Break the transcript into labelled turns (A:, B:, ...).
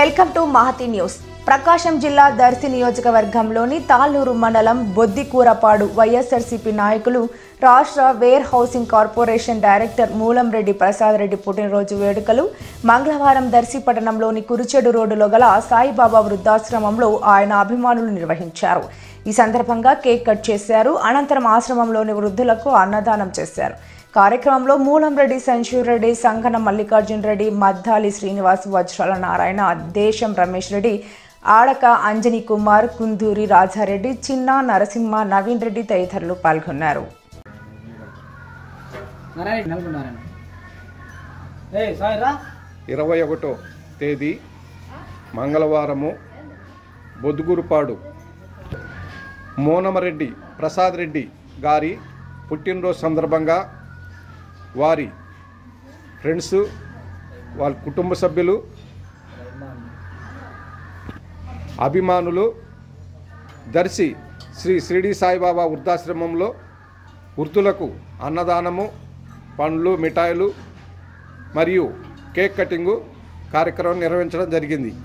A: welcome to Mahathi news Prakasam జిల్లా దర్శి నియోజకవర్గంలోని తాళ్ళూరు మండలం బొద్దికూరపాడు వైఎస్ఆర్సీపీ నాయకులు రాష్ట్ర warehousing corporation director Moolamreddy Prasad Reddy పుట్టినరోజు వేడుకలు మంగళవారం దర్శి పట్టణంలోని కురిచెడు రోడ్డులో గల సాయిబాబా వృద్ధాశ్రమంలో ఆయన అభిమానులు నిర్వహించారు ఈ సందర్భంగా కేక్ కట్ చేశారు అనంతరం ఆశ్రమంలోని వృద్ధులకు అన్నదానం చేశారు కార్యక్రమంలో మూలంరెడ్డి సంశూర్ రెడ్డి సంగన మల్లికార్జున్ రెడ్డి మద్దాలి శ్రీనివాస్ వజ్రాల నారాయణ దేశం రమేష్ రెడ్డి ఆడక అంజని కుమార్ కుందూరి రాజారెడ్డి చిన్న నరసింహ నవీన్ రెడ్డి తదితరులు పాల్గొన్నారు
B: నారాయణ నలుగున్నారాయణ ఏ సాయి రా
C: ఇరవై ఒకటో తేదీ మంగళవారము బొద్దుగురుపాడు మోనమరెడ్డి ప్రసాద్ రెడ్డి గారి పుట్టినరోజు సందర్భంగా వారి ఫ్రెండ్స్ వాళ్ళ కుటుంబ సభ్యులు అభిమానులు దర్శి శ్రీ షిరిడి సాయిబాబా వృద్ధాశ్రమంలో వృద్ధులకు అన్నదానము పండ్లు మిఠాయిలు మరియు కేక్ కటింగు కార్యక్రమం నిర్వహించడం జరిగింది